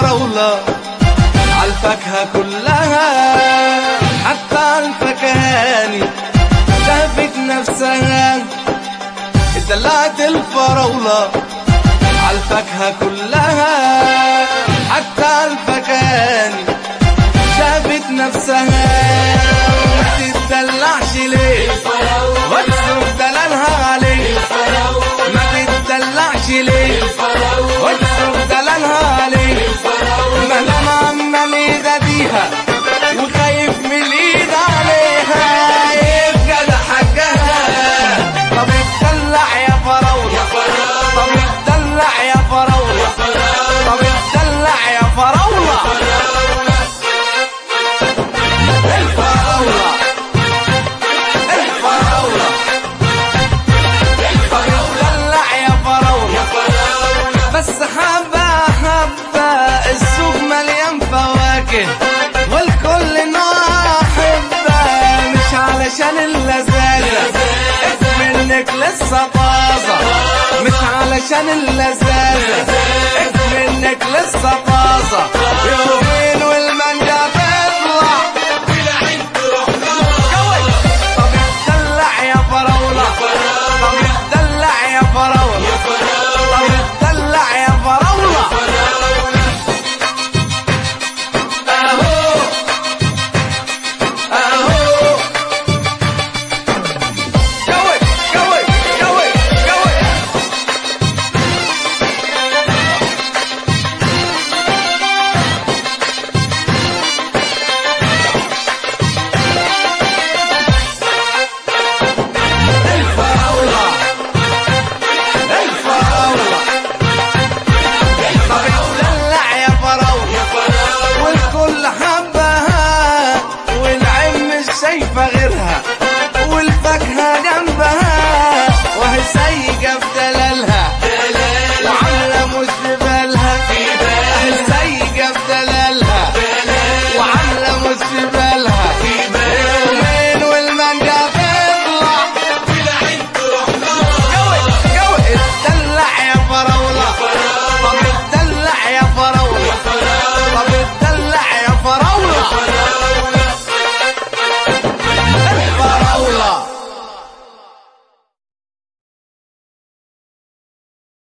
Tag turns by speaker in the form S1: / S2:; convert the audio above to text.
S1: الفراولة عالفاكهة كلها حتى الفكهاني شافت نفسها اتدلعت الفراولة عالفاكهة كلها حتى الفكهاني شافت نفسها ما تتدلعش ليه واتصرف دلالها عليه ما تتدلعش ليه واتصرف دلالها عليه ما دام عمال يغاديها وخايف من الايد عليها يبقى ده حقها طب اتدلع يا فراولة طب اتدلع يا فراولة طب اتدلع يا فراولة الفراولة الفراولة طب اتدلع يا فراولة بس حبة حبة السوق مليان فواكه والكل نوع حبة مش علشان اللذاذة منك لسه طازة مش علشان اللذاذة منك لسه طازة يومين والمانجا